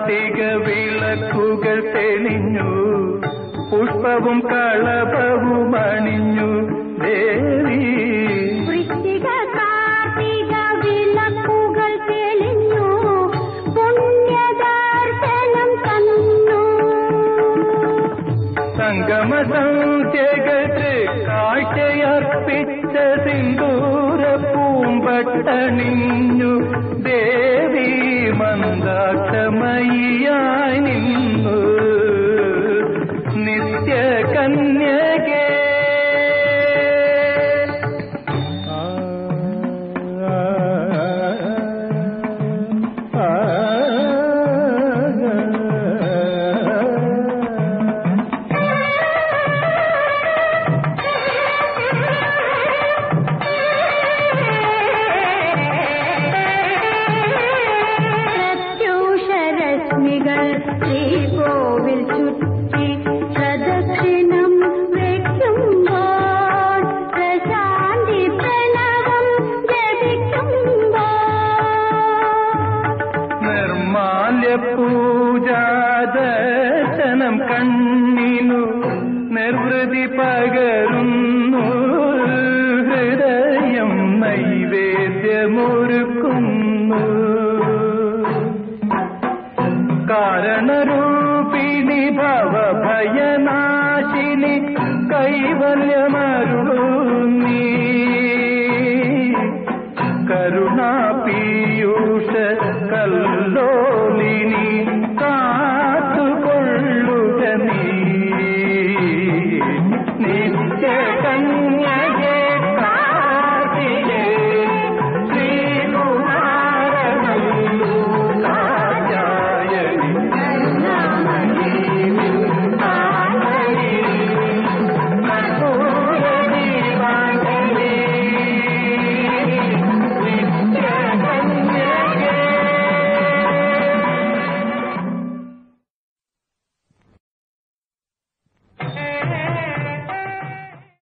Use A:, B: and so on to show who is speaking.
A: കാർത്തിക വിളക്കുകൾ തെളിഞ്ഞു പുഷ്പവും കളഭവും അണിഞ്ഞു ദേവി
B: വൃശ്ചിക കാർത്തിക വിളക്കുകൾ തെളിഞ്ഞു പുണ്യദർശനം തന്നു
A: സംഗമ സന്ധ്യകത്ത് കാഴ്ചയർപ്പിച്ച സിന്ദൂര പൂമ്പട്ടണിഞ്ഞു ദേവി മന്ദാക്ഷമയിയായി നിന്നു നിത്യ കന്യകേ
B: പ്രത്യൂഷരശ്മികൾ ശ്രീകോവിൽ ചുറ്റി പ്രദക്ഷിണം വയ്ക്കുമ്പോൾ പ്രശാന്തി പ്രണവം ജപിക്കുമ്പോൾ
A: നിർമാല്യ പൂജാദർശനം കണ്ണിനു നിർവൃതി പകരുന്നു ഹൃദയം നൈവേദ്യമൊരുക്കുന്നു കാരണരൂപിണി ഭവഭയനാശിനി കൈവല്യമരുളൂ നീ കരുണാ